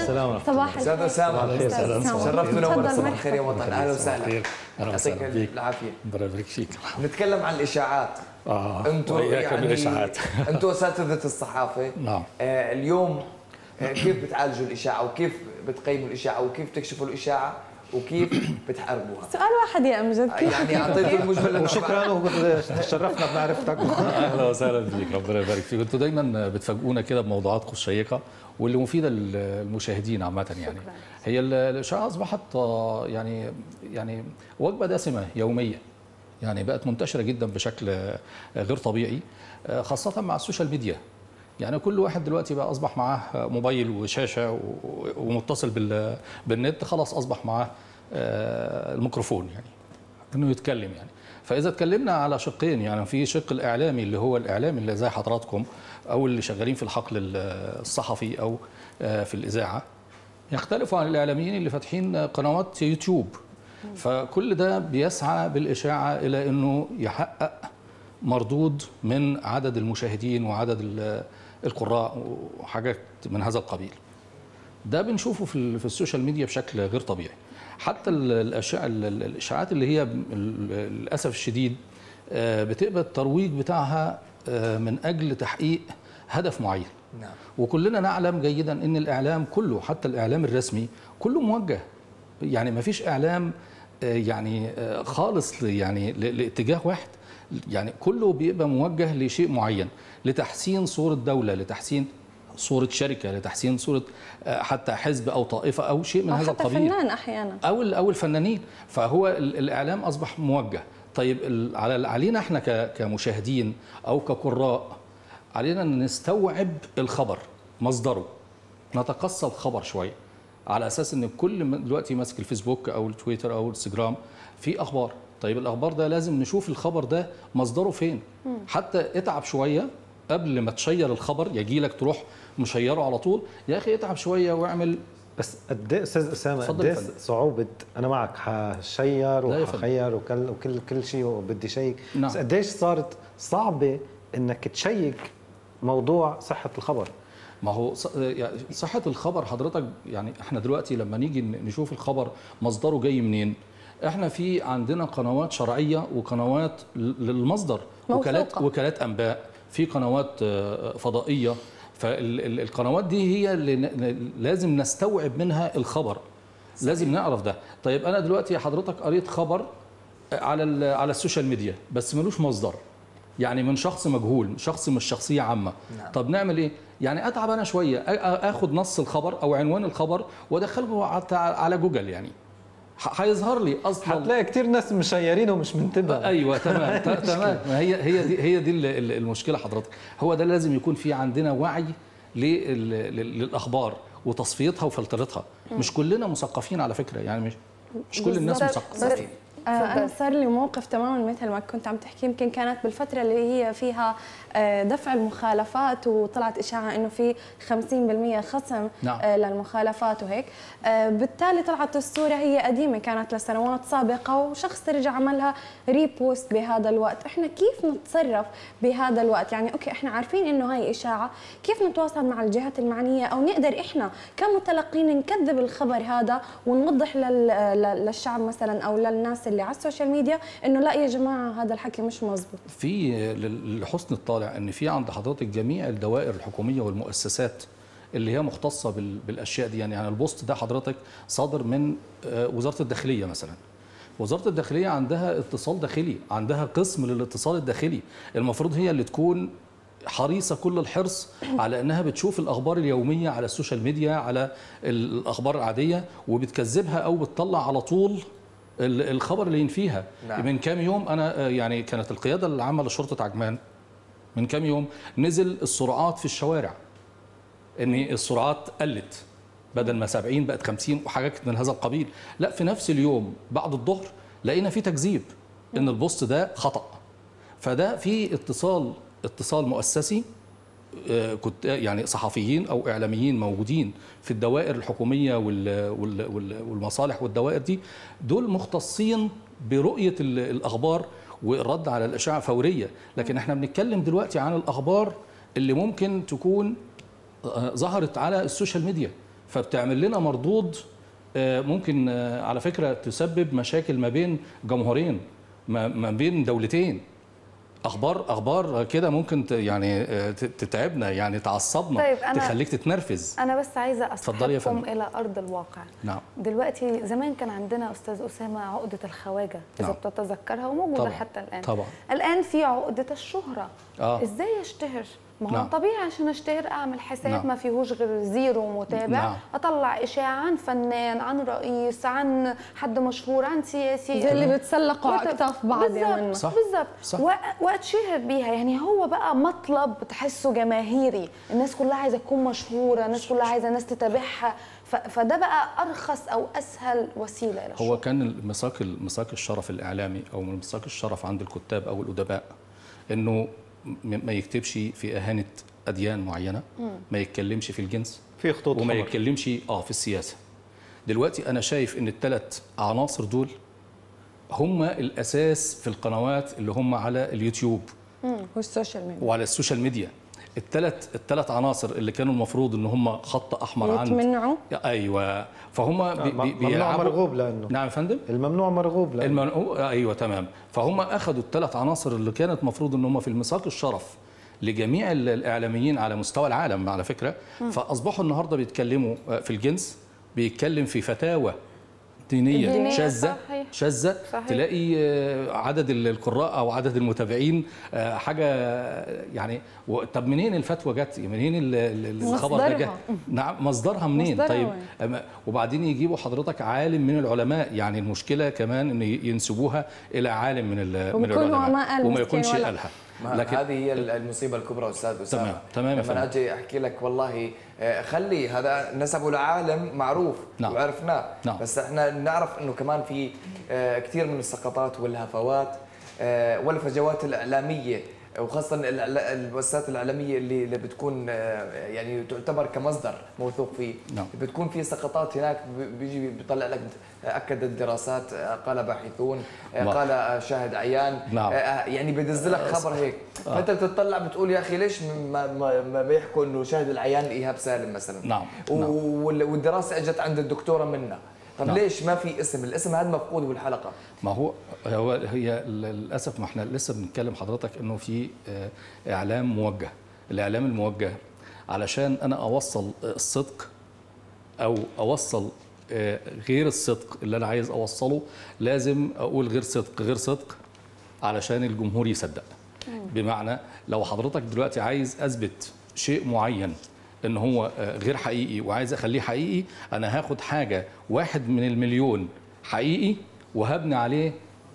السلام ورحمه صباح استاذ الخير اسامه الخير. أستاذ أسامة. شرفت ونورت تفضل، صباح مرحبا. الخير يا وطن اهلا وسهلا خير. أهلا يعطيك وسهلا فيك. العافيه الله يبارك فيك نتكلم عن الاشاعات اه انتم وإياك يعني بالاشاعات انتم اساتذه الصحافه نعم. آه اليوم آه كيف بتعالجوا الاشاعه وكيف بتقيموا الاشاعه وكيف تكشفوا الاشاعه وكيف بتحاربوها سؤال واحد يا امجد كيف يعني اعطيته المجمل وشكرا وتشرفنا بمعرفتك اهلا وسهلا بيك ربنا يبارك فيك انتوا دايما بتفاجئونا كده بموضوعات شيقه واللي مفيده للمشاهدين عامه يعني شكراً. هي ال- الاشاعه اصبحت آه، يعني يعني وجبه دسمه يوميه يعني بقت منتشره جدا بشكل آه، غير طبيعي آه، خاصه مع السوشيال ميديا يعني كل واحد دلوقتي بقى اصبح معاه موبايل وشاشه و- ومتصل بال- بالنت خلاص اصبح معاه آه، الميكروفون يعني انه يتكلم يعني فاذا اتكلمنا على شقين يعني في شق الاعلامي اللي هو الاعلام اللي زي حضراتكم او اللي شغالين في الحقل الصحفي او آه، في الاذاعه يختلفوا عن الاعلاميين اللي فاتحين قنوات يوتيوب فكل ده بيسعى بالاشاعه الى انه يحقق مردود من عدد المشاهدين وعدد ال- القراء وحاجات من هذا القبيل ده بنشوفه في ال- في السوشيال ميديا بشكل غير طبيعي حتى ال- الاشعه ال- ال- الاشاعات اللي هي ب- ال- للاسف الشديد آه، بتبقى الترويج بتاعها آه، من اجل تحقيق هدف معين نعم وكلنا نعلم جيدا ان الاعلام كله حتى الاعلام الرسمي كله موجه يعني ما فيش اعلام آه، يعني آه، خالص ل- يعني ل- لاتجاه واحد يعني كله بيبقى موجه لشيء معين لتحسين صوره دوله لتحسين صوره شركه لتحسين صوره آه، حتى حزب او طائفه او شيء من أو هذا حتى القبيل فنان احيانا او ال- او الفنانين فهو ال- الاعلام اصبح موجه طيب ال- على علينا احنا ك- كمشاهدين او كقراء علينا ان نستوعب الخبر مصدره نتقصى الخبر شويه على اساس ان كل ما دلوقتي ماسك الفيسبوك او التويتر او الانستجرام في اخبار طيب الاخبار ده لازم نشوف الخبر ده مصدره فين حتى اتعب شويه قبل ما تشير الخبر يجي لك تروح مشيره على طول يا اخي اتعب شويه واعمل بس قد ايه استاذ اسامه اتفضل قد يا ايه فندم. صعوبه انا معك حشير لا يا فندم. وحخير وكل وكل كل شيء وبدي شيك نعم. بس قديش صارت صعبه انك تشيك موضوع صحه الخبر ما هو ص- يعني صحة الخبر حضرتك يعني احنا دلوقتي لما نيجي ن- نشوف الخبر مصدره جاي منين احنا في عندنا قنوات شرعية وقنوات ل- للمصدر وكالات موثوقة. وكالات انباء في قنوات آه، فضائية فالقنوات دي هي اللي ن- ن- لازم نستوعب منها الخبر لازم نعرف ده طيب انا دلوقتي حضرتك قريت خبر على ال- على السوشيال ميديا بس ملوش مصدر يعني من شخص مجهول شخص مش شخصيه عامه نعم. طب نعمل ايه يعني اتعب انا شويه أ- أ- اخد نص الخبر او عنوان الخبر وادخله على- على جوجل يعني ح- هيظهر لي اصلا حتلاقي كتير ناس مشيرين ومش منتبه ايوه تمام ت- تمام ما هي هي دي هي دي ال- ال- المشكله حضرتك هو ده لازم يكون في عندنا وعي لل- لل- للاخبار وتصفيتها وفلترتها مش كلنا مثقفين على فكره يعني مش مش كل الناس بالظبط. مثقفين آه، انا صار لي موقف تماما مثل ما كنت عم تحكي يمكن كانت بالفتره اللي هي فيها آه، دفع المخالفات وطلعت اشاعه انه في 50% خصم نعم. آه، للمخالفات وهيك آه، بالتالي طلعت الصوره هي قديمه كانت لسنوات سابقه وشخص رجع عملها ريبوست بهذا الوقت احنا كيف نتصرف بهذا الوقت يعني اوكي احنا عارفين انه هاي اشاعه كيف نتواصل مع الجهات المعنيه او نقدر احنا كمتلقين نكذب الخبر هذا ونوضح لل... لل- للشعب مثلا او للناس اللي على السوشيال ميديا انه لا يا جماعه هذا الحكي مش مزبوط في لل- لحسن الطالع ان في عند حضرتك جميع الدوائر الحكوميه والمؤسسات اللي هي مختصه بال- بالاشياء دي يعني يعني البوست ده حضرتك صادر من آه، وزاره الداخليه مثلا وزاره الداخليه عندها اتصال داخلي عندها قسم للاتصال الداخلي المفروض هي اللي تكون حريصه كل الحرص على انها بتشوف الاخبار اليوميه على السوشيال ميديا على الاخبار العاديه وبتكذبها او بتطلع على طول ال- الخبر اللي ينفيها نعم. من كام يوم انا آه، يعني كانت القياده العامه لشرطه عجمان من كام يوم نزل السرعات في الشوارع ان السرعات قلت بدل ما 70 بقت 50 وحاجات من هذا القبيل لا في نفس اليوم بعد الظهر لقينا في تكذيب ان البوست ده خطا فده في اتصال اتصال مؤسسي آه، كنت يعني صحفيين او اعلاميين موجودين في الدوائر الحكوميه وال- وال- وال- والمصالح والدوائر دي دول مختصين برؤيه ال- الاخبار والرد على الاشاعه فوريه لكن احنا بنتكلم دلوقتي عن الاخبار اللي ممكن تكون آه، ظهرت على السوشيال ميديا فبتعمل لنا مردود آه، ممكن آه، على فكره تسبب مشاكل ما بين جمهورين ما ما بين دولتين اخبار اخبار كده ممكن ت- يعني آه، ت- تتعبنا يعني تعصبنا طيب، أنا- تخليك تتنرفز انا بس عايزه اتفضلي يا اسحبكم فندم. الى ارض الواقع نعم دلوقتي زمان كان عندنا استاذ اسامه عقده الخواجه اذا نعم. بتتذكرها وموجوده طبعاً. حتى الان طبعا الان في عقده الشهره آه. ازاي اشتهر ما هو نعم. طبيعي عشان اشتهر اعمل حساب نعم. ما فيهوش غير زيرو متابع نعم. اطلع اشاعه عن فنان عن رئيس عن حد مشهور عن سياسي زي اللي بتسلقوا على وت- اكتاف بعض يا منى صح. بالظبط صح. و- واتشهر بيها يعني هو بقى مطلب تحسه جماهيري الناس كلها عايزه تكون مشهوره الناس كلها عايزه ناس تتابعها ف- فده بقى ارخص او اسهل وسيله الى هو الشهرة. كان الميثاق ميثاق الشرف الاعلامي او من ميثاق الشرف عند الكتاب او الادباء انه م- ما يكتبش في اهانه اديان معينه ما يتكلمش في الجنس في خطوط وما حمر. يتكلمش اه في السياسه دلوقتي انا شايف ان الثلاث عناصر دول هم الاساس في القنوات اللي هم على اليوتيوب والسوشيال ميديا وعلى السوشيال ميديا الثلاث الثلاث عناصر اللي كانوا المفروض ان هم خط احمر عند يتمنعوا ايوه فهم بي بي ممنوع بيلعبوا مرغوب لانه نعم يا فندم الممنوع مرغوب لانه المنقو... ايوه تمام فهم اخذوا الثلاث عناصر اللي كانت مفروض ان هم في الميثاق الشرف لجميع ال- الاعلاميين على مستوى العالم على فكره فاصبحوا النهارده بيتكلموا آه، في الجنس بيتكلم في فتاوى دينيه دينية، شاذه صحيح. شاذه صحيح. تلاقي آه، عدد ال- القراء او عدد المتابعين آه، حاجه يعني و- طب منين الفتوى جت منين ال- ال- الخبر ده جه مصدرها. نعم مصدرها منين مصدرها طيب وين؟ أما- وبعدين يجيبوا حضرتك عالم من العلماء يعني المشكله كمان ان ينسبوها الى عالم من ال- من وبيكون هو العلماء ما قال وما مسكين يكونش ولا- قالها ما لكن هذه هي المصيبه الكبرى استاذ اسامه تمام، تمام يا لما فندم. اجي احكي لك والله آه، خلي هذا نسبه لعالم معروف نعم. وعرفناه نعم. بس احنا نعرف انه كمان في آه، كثير من السقطات والهفوات آه، والفجوات الاعلاميه وخاصه الإعلا- المؤسسات الاعلاميه اللي اللي بتكون آه، يعني تعتبر كمصدر موثوق فيه نعم. بتكون في سقطات هناك ب- بيجي بيطلع لك اكدت الدراسات آه، قال باحثون آه، ما- قال آه، شاهد عيان نعم. آه، يعني بدز لك خبر هيك فانت بتطلع بتقول يا اخي ليش ما, ما, ما بيحكوا انه شاهد العيان ايهاب سالم مثلا نعم، و- نعم. وال- والدراسه اجت عند الدكتوره منا طب نعم. ليش ما في اسم الاسم هذا مفقود بالحلقه ما هو هو هي للاسف ما احنا لسه بنتكلم حضرتك انه في آه، اعلام موجه الاعلام الموجه علشان انا اوصل آه، الصدق او اوصل آه، غير الصدق اللي انا عايز اوصله لازم اقول غير صدق غير صدق علشان الجمهور يصدق بمعنى لو حضرتك دلوقتي عايز اثبت شيء معين ان هو آه، غير حقيقي وعايز اخليه حقيقي انا هاخد حاجه واحد من المليون حقيقي وهبني عليه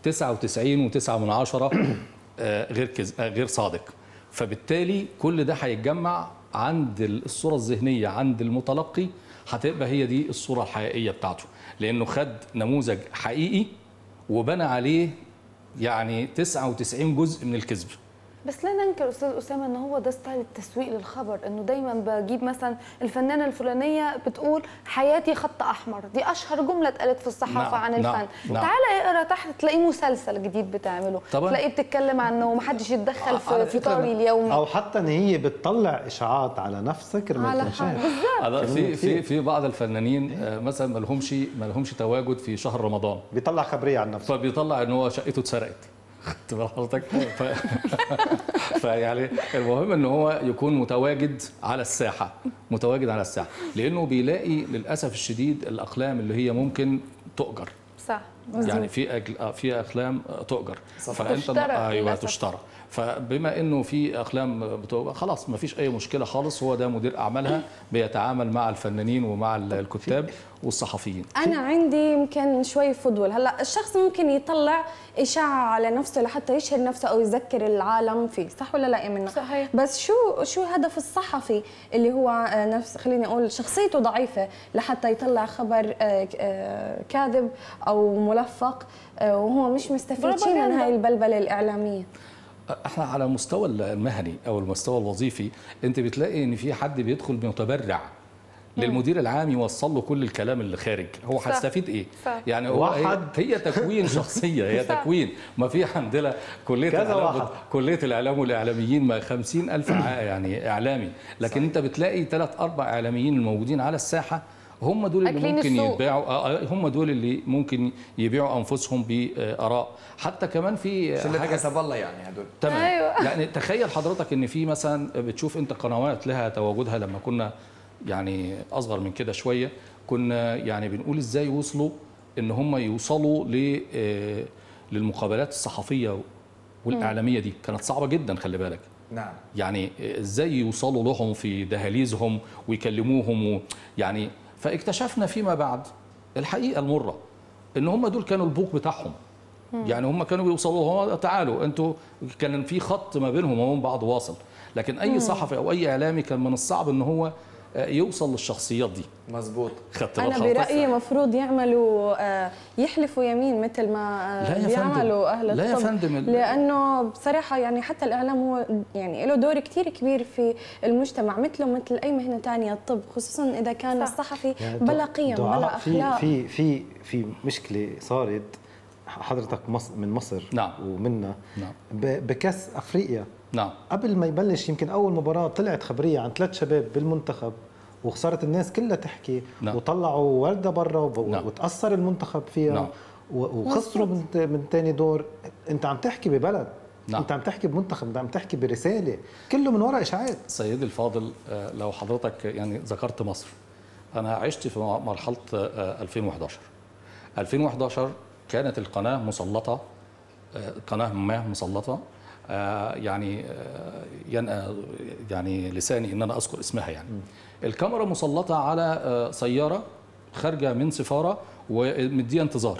99 و9 من عشرة آه، غير كز... آه، غير صادق فبالتالي كل ده هيتجمع عند الصوره الذهنيه عند المتلقي هتبقى هي دي الصوره الحقيقيه بتاعته لانه خد نموذج حقيقي وبنى عليه يعني 99 جزء من الكذب بس لا ننكر استاذ اسامه ان هو ده ستايل التسويق للخبر انه دايما بجيب مثلا الفنانه الفلانيه بتقول حياتي خط احمر دي اشهر جمله اتقالت في الصحافه نعم، عن الفن نعم، نعم. تعالى اقرا تحت تلاقيه مسلسل جديد بتعمله طبعاً. تلاقيه بتتكلم عن انه ما حدش يتدخل على في فكرة فطاري أنا- اليومي او حتى ان هي بتطلع اشاعات على نفسها كرمال على تنشهر حالها. هذا في كمية في كتير. في بعض الفنانين آه، مثلا ما لهمش ما لهمش تواجد في شهر رمضان بيطلع خبريه عن نفسه فبيطلع ان هو شقته اتسرقت خدت بال حضرتك ف... فيعني المهم ان هو يكون متواجد على الساحه متواجد على الساحه لانه بيلاقي للاسف الشديد الاقلام اللي هي ممكن تؤجر صح يعني في أجل آه، في اقلام آه، تؤجر صفقة. تشترى ايوه للأسف. تشترى فبما انه في اقلام بتبقى خلاص ما فيش اي مشكله خالص هو ده مدير اعمالها بيتعامل مع الفنانين ومع الكتاب والصحفيين انا عندي يمكن شوي فضول هلا الشخص ممكن يطلع اشاعه على نفسه لحتى يشهر نفسه او يذكر العالم فيه صح ولا لا يا منى صحيح. بس شو شو هدف الصحفي اللي هو آه، نفس خليني اقول شخصيته ضعيفه لحتى يطلع خبر آه، آه، كاذب او ملفق آه، وهو مش مستفيد شيء من بروباغندا. هاي البلبله الاعلاميه احنا على المستوى المهني او المستوى الوظيفي انت بتلاقي ان في حد بيدخل متبرع للمدير العام يوصل له كل الكلام اللي خارج هو صح. هيستفيد ايه صح. يعني هو هي, واحد. هي تكوين شخصيه هي صح. تكوين ما في عندنا كليه كذا الاعلام واحد. كليه الاعلام والاعلاميين ما 50000 ع- يعني اعلامي لكن انت بتلاقي ثلاث اربع اعلاميين الموجودين على الساحه هم دول اللي أكلين ممكن السوق. يتباعوا آه، آه، هم دول اللي ممكن يبيعوا انفسهم باراء حتى كمان في شلة حاجه حسب الله يعني هدول تمام أيوة. يعني تخيل حضرتك ان في مثلا بتشوف انت قنوات لها تواجدها لما كنا يعني اصغر من كده شويه كنا يعني بنقول ازاي وصلوا ان هم يوصلوا ل آه، للمقابلات الصحفيه والاعلاميه دي كانت صعبه جدا خلي بالك نعم يعني ازاي يوصلوا لهم في دهاليزهم ويكلموهم و يعني فاكتشفنا فيما بعد الحقيقه المره ان هم دول كانوا البوق بتاعهم يعني هم كانوا بيوصلوا هو تعالوا انتوا كان في خط ما بينهم وبين بعض واصل لكن اي صحفي او اي اعلامي كان من الصعب ان هو آه، يوصل للشخصيات دي مزبوط خدت انا بالك حضرتك؟ برايي مفروض يعملوا آه، يحلفوا يمين مثل ما آه، لا يا فندم. بيعملوا اهل لا يا الطب فندم. لانه بصراحه يعني حتى الاعلام هو يعني له دور كثير كبير في المجتمع مثله مثل اي مهنه ثانيه الطب خصوصا اذا كان صح. الصحفي يعني بلا دع- قيم دعاء بلا في اخلاق في في في مشكله صارت حضرتك مصر من مصر نعم. ومنا نعم. ب- بكاس افريقيا نعم قبل ما يبلش يمكن اول مباراه طلعت خبريه عن ثلاث شباب بالمنتخب وصارت الناس كلها تحكي نعم. وطلعوا ورده برا وب- نعم. وتاثر المنتخب فيها نعم. و- وخسروا من من ثاني دور انت عم تحكي ببلد نعم. انت عم تحكي بمنتخب انت عم تحكي برساله كله من وراء اشاعات سيدي الفاضل آه، لو حضرتك يعني ذكرت مصر انا عشت في مرحله آه، 2011 2011 كانت القناه مسلطه آه، قناه ما مسلطه آه، يعني آه، ينأى يعني لساني ان انا اذكر اسمها يعني الكاميرا مسلطه على آه، سياره خارجه من سفاره ومديه انتظار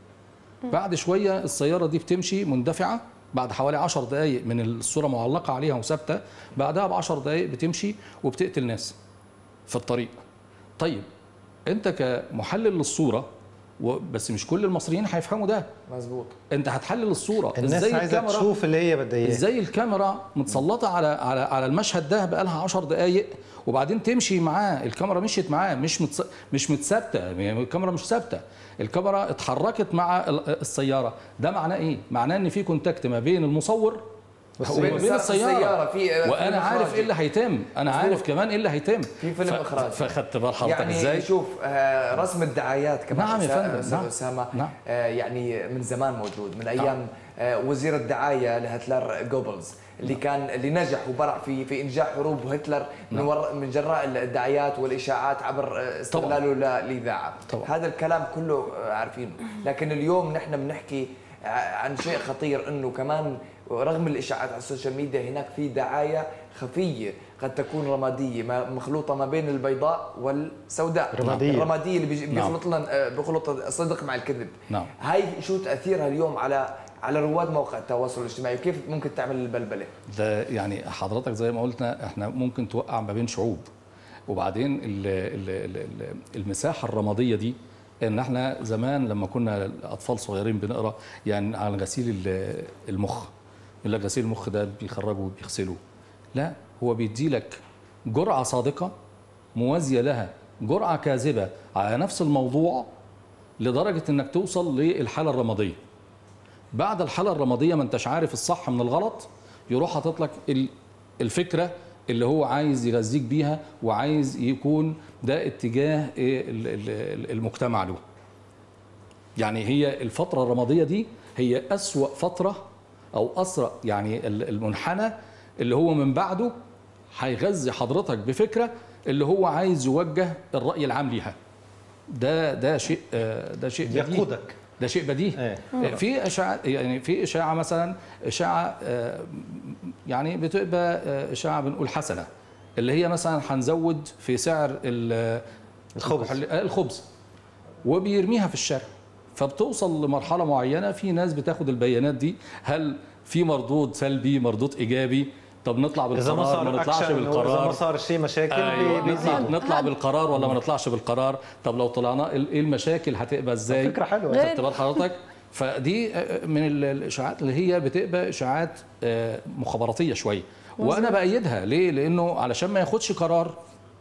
بعد شويه السياره دي بتمشي مندفعه بعد حوالي 10 دقائق من الصوره معلقه عليها وثابته بعدها ب 10 دقائق بتمشي وبتقتل ناس في الطريق طيب انت كمحلل للصوره و- بس مش كل المصريين هيفهموا ده مزبوط انت هتحلل الصوره الناس ازاي عايزه الكاميرا تشوف اللي هي بدها اياه ازاي الكاميرا متسلطه على على على المشهد ده بقالها 10 دقائق وبعدين تمشي معاه الكاميرا مشيت معاه مش متس... مش متثابته يعني الكاميرا مش ثابته الكاميرا اتحركت مع ال- السياره ده معناه ايه معناه ان في كونتاكت ما بين المصور وما بين سائق السياره في في وانا فيلم عارف إخراجي. ايه اللي هيتم انا مظبوط. عارف كمان ايه اللي هيتم في فيلم ف- إخراجي. فخدت بال حضرتك يعني ازاي شوف آه، رسم الدعايات كمان نعم يا أسا- فندم، أستاذ نعم. اسامه نعم. آه، يعني من زمان موجود من ايام آه، وزير الدعايه لهتلر جوبلز اللي كان اللي نجح وبرع في في انجاح حروب هتلر من نعم. ور من جراء الدعايات والاشاعات عبر آه، استغلاله للاذاعه طبعاً. هذا الكلام كله آه، عارفينه لكن اليوم نحن بنحكي ع- عن شيء خطير انه كمان رغم الاشاعات على السوشيال ميديا هناك في دعايه خفيه قد تكون رماديه ما- مخلوطه ما بين البيضاء والسوداء رمادية. الرماديه اللي بيجي- نعم. بيخلط لنا آه، بيخلط الصدق مع الكذب نعم. هاي شو تاثيرها اليوم على على رواد مواقع التواصل الاجتماعي وكيف ممكن تعمل البلبله ده يعني حضرتك زي ما قلنا احنا ممكن توقع ما بين شعوب وبعدين ال ال ال ال المساحه الرماديه دي ان احنا زمان لما كنا اطفال صغيرين بنقرا يعني عن غسيل ال- المخ يقول لك غسيل المخ ده بيخرجه وبيغسله لا هو بيدي لك جرعه صادقه موازيه لها جرعه كاذبه على نفس الموضوع لدرجه انك توصل للحاله الرماديه بعد الحاله الرماديه ما انتش عارف الصح من الغلط يروح حاطط لك ال- الفكره اللي هو عايز يغذيك بيها وعايز يكون ده اتجاه إيه ال- ال- المجتمع له يعني هي الفتره الرماديه دي هي اسوا فتره او اسرع يعني ال- المنحنى اللي هو من بعده هيغذي حضرتك بفكره اللي هو عايز يوجه الراي العام ليها ده ده شيء آه، ده شيء بديهي. يقودك ده شيء بديهي إيه. في اشاعه يعني في اشاعه مثلا اشاعه آه، يعني بتبقى آه، اشاعه بنقول حسنه اللي هي مثلا هنزود في سعر ال- الخبز. الكحول- آه، الخبز وبيرميها في الشارع فبتوصل لمرحله معينه في ناس بتاخد البيانات دي هل في مردود سلبي مردود ايجابي طب نطلع اذا ما بالقرار ما صار نطلعش اكشن اذا ما بالقرار صار شيء مشاكل أيوة. بي- نطلع, بيزيدوا نطلع بالقرار ولا ما نطلعش بالقرار طب لو طلعنا ايه المشاكل هتبقى ازاي فكره حلوه غير- خدت بال حضرتك فدي آه، من ال- الاشاعات اللي هي بتبقى اشاعات آه، مخابراتيه شويه وانا بايدها ليه لانه علشان ما ياخدش قرار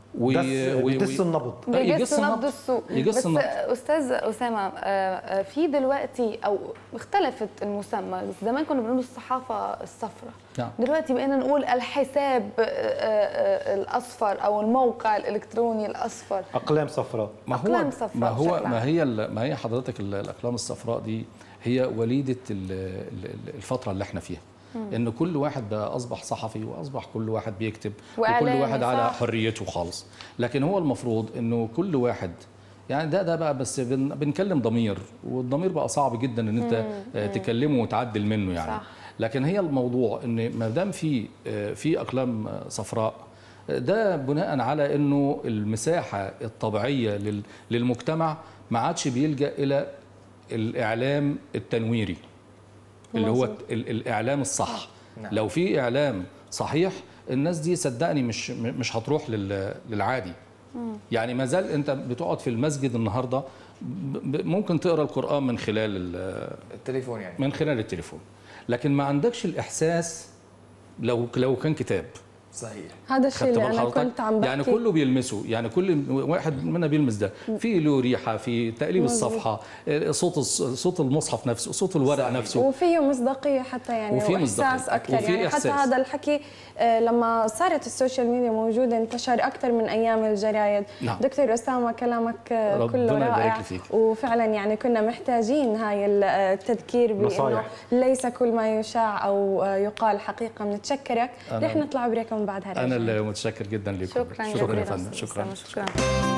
و- دس و- بيدس و- النبض لا، يقص بيجس نبض النبض. السوق يقص بس النبض. استاذ اسامه آه، آه، في دلوقتي او اختلفت المسمى زمان كنا بنقول الصحافه الصفراء نعم. دلوقتي بقينا نقول الحساب آه، آه، آه، الاصفر او الموقع الالكتروني الاصفر اقلام صفراء ما هو أقلام صفراء ما هو بشكل عام. ما هي ال- ما هي حضرتك ال- الاقلام الصفراء دي هي وليده ال- ال- الفتره اللي احنا فيها ان كل واحد بقى اصبح صحفي واصبح كل واحد بيكتب وكل وإعلامي، واحد على صح. حريته خالص لكن هو المفروض انه كل واحد يعني ده ده بقى بس بن بنكلم ضمير والضمير بقى صعب جدا ان انت آه، تكلمه وتعدل منه يعني صح. لكن هي الموضوع ان ما دام في آه، في اقلام آه، صفراء آه، ده بناء على انه المساحه الطبيعيه لل- للمجتمع ما عادش بيلجا الى الاعلام التنويري اللي هو مظبوط. ال- الاعلام الصح نعم. لو في اعلام صحيح الناس دي صدقني مش م- مش هتروح لل- للعادي يعني ما زال انت بتقعد في المسجد النهارده ب- ب- ممكن تقرا القران من خلال ال- التليفون يعني من خلال التليفون لكن ما عندكش الاحساس لو لو كان كتاب صحيح هذا الشيء خدت اللي بال انا حضرتك؟ كنت عم بحكي يعني كله بيلمسه يعني كل واحد منا بيلمس ده في له ريحه في تقليب مظبوط. الصفحه صوت الص- صوت المصحف نفسه صوت الورق صحيح. نفسه وفيه مصداقيه حتى يعني وفي واحساس مصداقية. اكثر وفي يعني إحساس. حتى هذا الحكي آه، لما صارت السوشيال ميديا موجوده انتشر اكثر من ايام الجرايد نعم. دكتور اسامه كلامك آه، ربنا كله يبارك رائع لي فيك. وفعلا يعني كنا محتاجين هاي التذكير بانه نصايح. ليس كل ما يشاع او آه، يقال حقيقه بنتشكرك أنا- رح نطلع بريك ومن بعدها انا راجعين. اللي متشكر جدا لكم شكرا شكرا يا جزيلا فندم أستاذ شكرا أسامة، شكرا